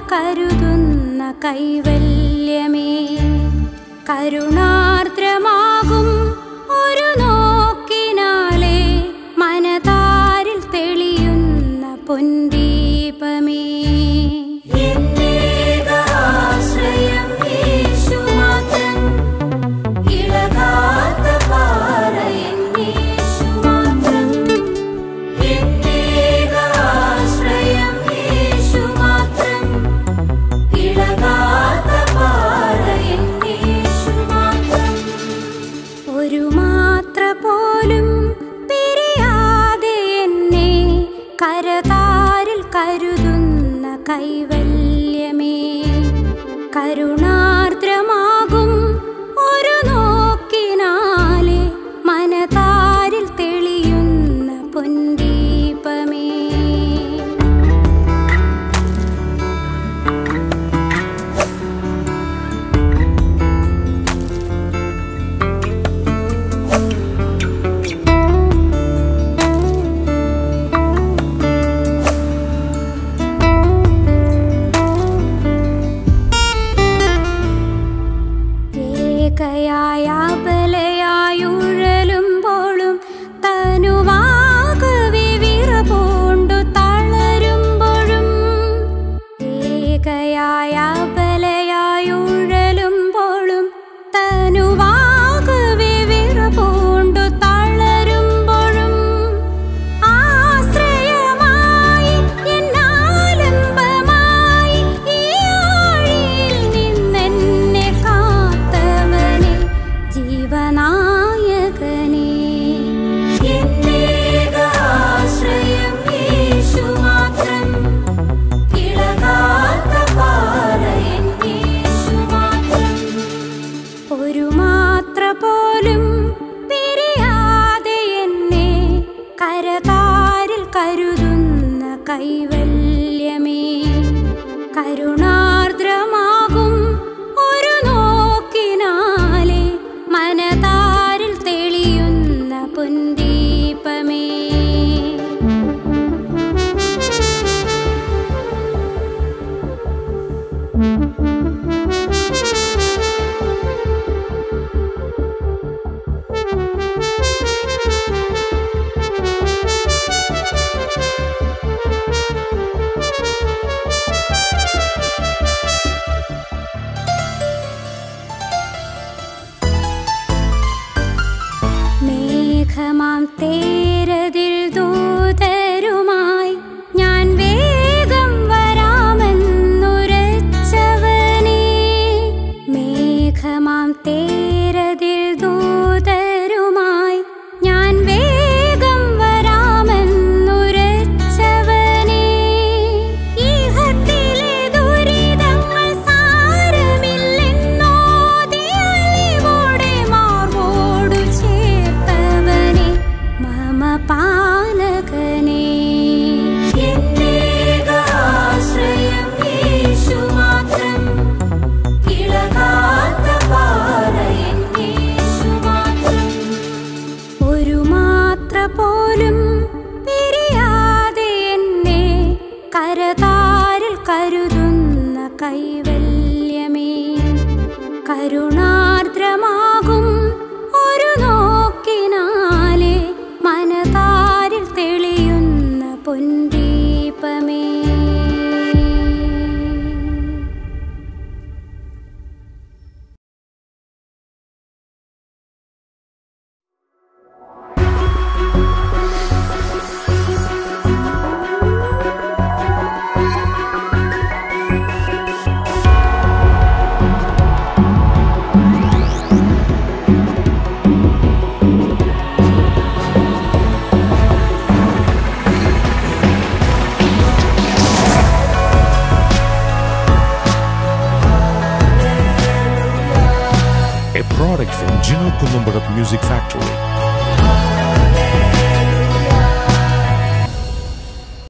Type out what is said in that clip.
കരുതുന്ന കൈവല്യമേ കരുണാർദ്രമാകും ഒരു നോക്കിനാലേ മനതാരിൽ തെളിയുന്ന പൊൻദീപമേ ആശ്രയം യേശു മാത്രം ഇളകാത്ത പാറ യേശു മാത്രം ആശ്രയം യേശു മാത്രം ഇളകാത്ത പാറ യേശു മാത്രം ഒരു മാത്ര പോലും പിരിയാതെ എന്നെ കരതാരിൽ കരുതുന്ന കൈവല്യമേ കരുണാർദ്രമാകും ഒരു നോക്കിനാലെ മനതാരിൽ തെളിയുന്ന പൊൻദീപമേ ഏകയായ ബലയായുഴലുമ്പോഴും തനുവാകവെ വിറപൂണ്ടു തളരുമ്പോഴും ഏകയായ ബലയായുഴലുമ്പോഴും തനുവാകവെ വിറപൂണ്ടു തളരുമ്പോഴും ആശ്രയമായി എന്നാലംബമായി ഈ ആഴിയിൽ നിന്നെന്നെ കാത്തവനെ ജീവനായകനെ ആശ്രയം യേശു മാത്രം ഇളകാത്ത പാറ യേശു മാത്രം ഒരു മാത്ര പോലും പിരിയാതെ എന്നെ കരതാരിൽ കരുതുന്ന കൈവല്യമേ കരുണാർദ്രമാകും ഒരു നോക്കിനാലെ മനതാരിൽ തെളിയുന്ന പൊൻദീപമേ മേഘമാം തേരതിൽ ദൂതരുമായി ഞാൻ വേഗം വരാമെന്നുരച്ചവനേ മേഘമാം തേരതിൽ ദൂതരുമായി ഞാൻ വേഗം വരാമെന്നുരച്ചവനേ ഈഹത്തിലെ ദുരിതങ്ങൾ സാരമില്ലെന്നോതിയലിവോടെ മാർവോടു ചേർത്തവനെ മമ പാലകനെ ആശ്രയം യേശു മാത്രം ഇളകാത്ത പാറ യേശു മാത്രം ഒരു മാത്ര പോലും പിരിയാതെ എന്നെ കരതാരിൽ കരുതുന്ന കൈവല്യമേ കരുണാർദ്രമാകും ഒരു നോക്കിനാലെ മനതാരിൽ തെളിയുന്ന പൊൻദീപമേ a product from Gino Columbarat Music Factory.